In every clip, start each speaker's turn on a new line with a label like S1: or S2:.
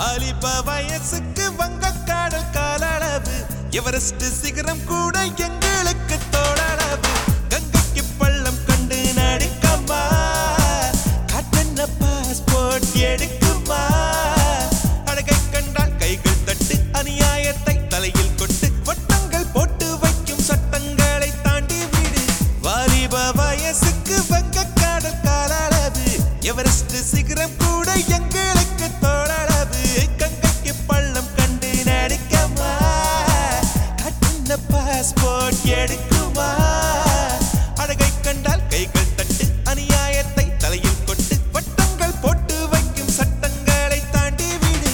S1: வாலிப வயசுக்கு வங்கக்காடல் காலளவு எவரெஸ்ட் சிகரம் கூட எங்களுக்கு தோளளவு கங்கைக்கு பள்ளம் கண்டு நடிக்கம்மா காட்டென்ன பாஸ்போர்ட் எடுக்குமா அழகை கண்டால் கைகள் தட்டு அநியாயத்தை தலையில் கொட்டு வட்டங்கள் போட்டு வைக்கும் சட்டங்களை தாண்டி விடு வாலிப வயசுக்கு வங்கக்காடல் காலளவு எவரெஸ்ட் சிகரம் கூட எங்களுக்கு தோளளவு கங்கைக்கு பள்ளம் கண்டு நடிக்கமா கட்டின பாஸ்போர்ட் எடுக்குமா அழகை கண்டால் கைகள் தட்டு அநியாயத்தை தலையில் கொட்டு வட்டங்கள் போட்டு வைக்கும் சட்டங்களை தாண்டி விடு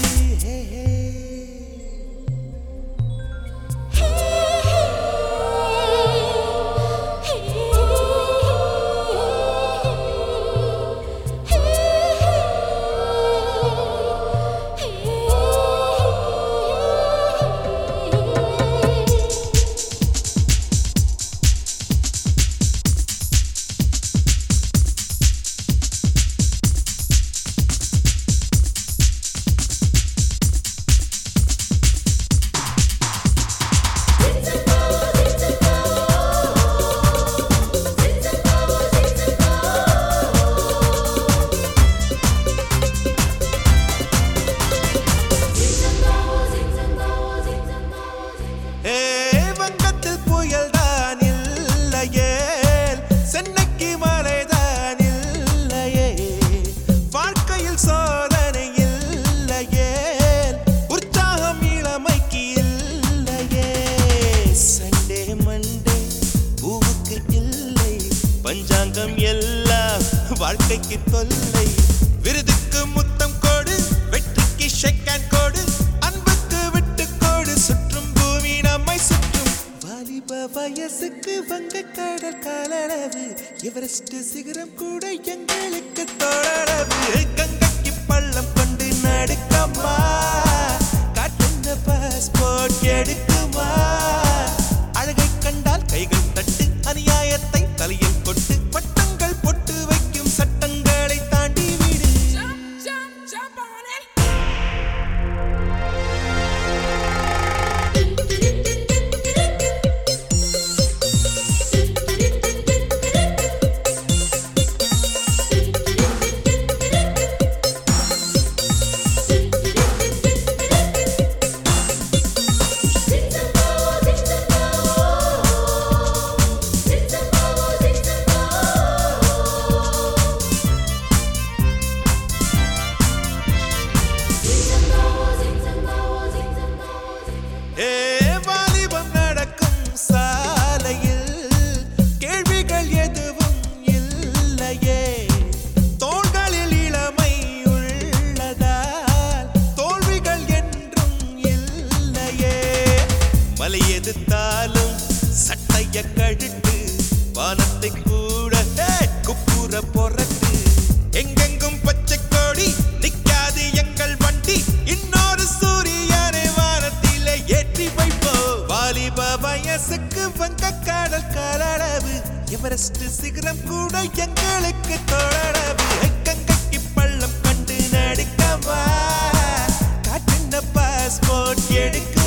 S1: ஏ வங்கத்தில் புயல் தான் இல்லையே சென்னைக்கு மழை தான் இல்லையே வாழ்க்கையில் சோதனை இல்லையே உற்சாகம் இளமைக்கு இல்லையே சண்டே மண்டே பூவுக்கு இல்லை பஞ்சாங்கம் எல்லாம் வாழ்க்கைக்கு தொல்லை விருதுக்கு முத்தம் கோடு வெற்றிக்கு ஷெக்கான் கோடு அன்புக்கு விட்டு கோடு சுற்றும் பூமி நம்மை சுற்றும் வாலிப வயசுக்கு வங்க கடல் காலளவு எவரெஸ்ட் சிகரம் கூட எங்களுக்கு தோளளவு கங்கைக்கு பள்ளம் கொண்டு நடுக்கம்மா காட்டுந்த பாஸ்போர்ட் எடுக்குமா அழகை கண்டால் கைகள் தட்டு அநியாயத்தை தலையில் கொட்டு வட்டங்கள் பொட்டு வைக்கும் சட்டங்களை தாண்டி விடு
S2: Jump, jump, jump on it.
S1: ஏ வாலிபம் நடக்கும் சாலையில் கேள்விகள் எதுவும் இல்லையே தோள்களில் இளமை உள்ளதால் தோல்விகள் என்றும் இல்லையே மலை எதிர்த்தாலும் சட்டைய கழுட்டு வானத்தை கூட ஏய், குப்புற பொறட்டு எங்கெங்கும் பச்சை கொடி நிக்காது எங்கள் வண்டி இன்னொரு சூரியனை வானத்திலே ஏற்றி வைப்போ வாலிப வயசுக்கு வங்க கடல் காலளவு எவரெஸ்ட் சிகரம் கூட எங்களுக்கு தோளளவு கங்கைக்கு பள்ளம் கண்டு நடிக்கவா காட்டின பாஸ்போர்ட் எடுக்க